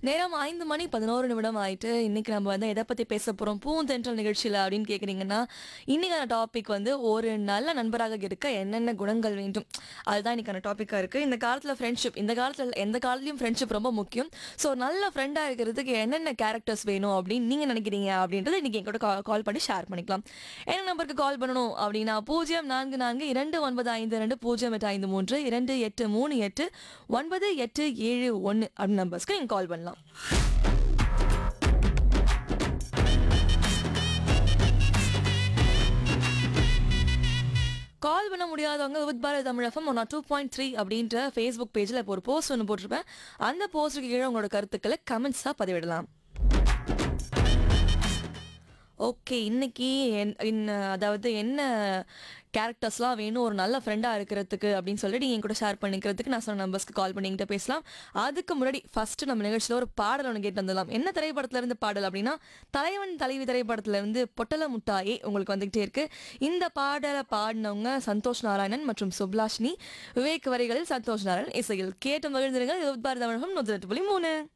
நேரம் ஐந்து மணி பதினோரு நிமிடம் ஆயிட்டு இன்னைக்கு நம்ம வந்து எதை பத்தி பேச போறோம் பூந்தென்றல் நிகழ்ச்சியில அப்படின்னு கேக்குறீங்கன்னா இன்னைக்கான டாபிக் வந்து ஒரு நல்ல நண்பராக இருக்க என்னென்ன குணங்கள் வேண்டும் அதுதான் இன்னைக்கான டாபிக்கா இருக்கு இந்த காலத்துல ஃப்ரெண்ட்ஷிப் இந்த காலத்துல எந்த காலத்துலயும் ஃப்ரெண்ட்ஷிப் ரொம்ப முக்கியம் ஸோ நல்ல ஃப்ரெண்டா இருக்கிறதுக்கு என்னென்ன கேரக்டர்ஸ் வேணும் அப்படின்னு நீங்க நினைக்கிறீங்க அப்படின்றத இன்னைக்கு என் கூட கால் பண்ணி ஷேர் பண்ணிக்கலாம் என்ன நம்பருக்கு கால் பண்ணணும் அப்படின்னா பூஜ்ஜியம் நான்கு நான்கு இரண்டு ஒன்பது ஐந்து ரெண்டு பூஜ்ஜியம் எட்டு ஐந்து மூன்று இரண்டு எட்டு மூணு எட்டு ஒன்பது எட்டு ஏழு ஒன்று அப்படி நம்பர்ஸ்க்கு நீங்கள் கால் பண்ணலாம் கால் பண்ண முடியாதவங்க with Bharat Tamil F M one two point three அப்படின்ற ஃபேஸ்புக் பேஜில் இப்போ ஒரு போஸ்ட் ஒன்று போட்டிருப்பேன் அந்த போஸ்ட்டுக்கு கீழே உங்களோட கருத்துக்களை கமெண்ட்ஸாக பதிவிடலாம் ஓகே இன்னைக்கு என்- இன்ன- அதாவது என்ன கேரக்டர்ஸ்லாம் வேணும் ஒரு நல்ல ஃப்ரெண்டாக இருக்கிறதுக்கு அப்படின்னு சொல்லிட்டு நீங்கள் கூட ஷேர் பண்ணிக்கிறதுக்கு நான் சொன்ன நம்பர்ஸ்க்கு கால் பண்ணிக்கிட்ட பேசலாம் அதுக்கு முன்னாடி ஃபர்ஸ்ட் நம்ம நிகழ்ச்சியில் ஒரு பாடல் ஒன்று கேட்டு வந்துடலாம் என்ன திரைப்படத்துல இருந்து பாடல் அப்படின்னா தலைவன் தலைவி திரைப்படத்துல இருந்து பொட்டல முட்டாயே உங்களுக்கு வந்துகிட்டே இருக்கு இந்த பாடலை பாடினவங்க சந்தோஷ் நாராயணன் மற்றும் சுப்லாஷினி விவேக் வரிகளில் சந்தோஷ் நாராயணன் இசையில் கேட்டு மகிழ்ந்திருங்கள் இது பாரத தமிழகம் நூற்றி எட்டு புள்ளி மூணு